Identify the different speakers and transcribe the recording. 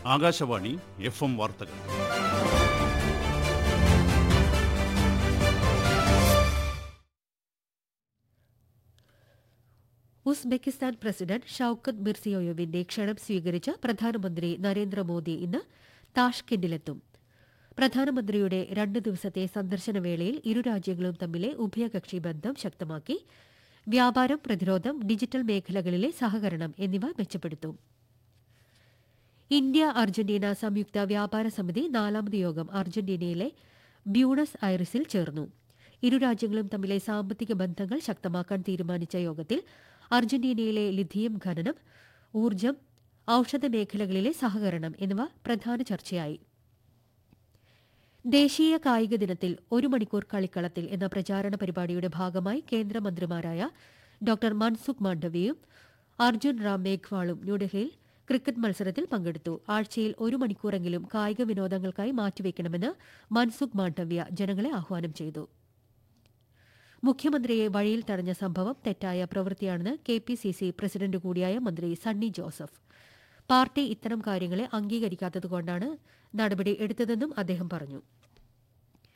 Speaker 1: Akashvani F M വാർത്തകൾ
Speaker 2: Uzbekistan president Shavkat മിർസിയോയോവിന്റെ ക്ഷണം സ്വീകരിച്ച പ്രധാനമന്ത്രി നരേന്ദ്രമോദി ഇന്ന് താഷ്കെൻഡിലെത്തും പ്രധാനമന്ത്രിയുടെ രണ്ട് ദിവസത്തെ സന്ദർശന വേളയിൽ ഇരു രാജ്യങ്ങളും തമ്മിലെ ഉഭയകക്ഷി ബന്ധം ശക്തമാക്കി വ്യാപാരം പ്രതിരോധം ഡിജിറ്റൽ മേഖലകളിലെ സഹകരണം എന്നിവ മെച്ചപ്പെടുത്തും ഇന്ത്യ അർജന്റീന സംയുക്ത വ്യാപാര സമിതി നാലാമത് യോഗം അർജന്റീനയിലെ ബ്യൂണസ് ഐറിസിൽ ചേർന്നു ഇരു രാജ്യങ്ങളും തമ്മിലെ സാമ്പത്തിക ബന്ധങ്ങൾ ശക്തമാക്കാൻ തീരുമാനിച്ച യോഗത്തിൽ അർജന്റീനയിലെ ലിഥിയം ഖനനം ഊർജ്ജം ഔഷധ മേഖലകളിലെ സഹകരണം എന്നിവ പ്രധാന ചർച്ചയായി ദേശീയ കായിക ദിനത്തിൽ ഒരു മണിക്കൂർ കളിക്കളത്തിൽ എന്ന പ്രചാരണ പരിപാടിയുടെ ഭാഗമായി കേന്ദ്രമന്ത്രിമാരായ ഡോക്ടർ മൻസുഖ് മാണ്ഡവ്യയും അർജുൻ റാം മേഘ്വാളും ന്യൂഡൽഹിയിൽ ക്രിക്കറ്റ് മത്സരത്തിൽ പങ്കെടുത്തു ആഴ്ചയിൽ ഒരു മണിക്കൂറെങ്കിലും കായിക വിനോദങ്ങൾക്കായി മാറ്റിവെക്കണമെന്ന് മൻസുഖ് മാണ്ഡവ്യ ജനങ്ങളെ ആഹ്വാനം ചെയ്തു മുഖ്യമന്ത്രിയെ വഴിയിൽ തടഞ്ഞ സംഭവം തെറ്റായ പ്രവൃത്തിയാണെന്ന് K P C C president കൂടിയായ മന്ത്രി സണ്ണി ജോസഫ് പാർട്ടി ഇത്തരം കാര്യങ്ങളെ അംഗീകരിക്കാത്തതുകൊണ്ടാണ് നടപടി എടുത്തതെന്നും അദ്ദേഹം പറഞ്ഞു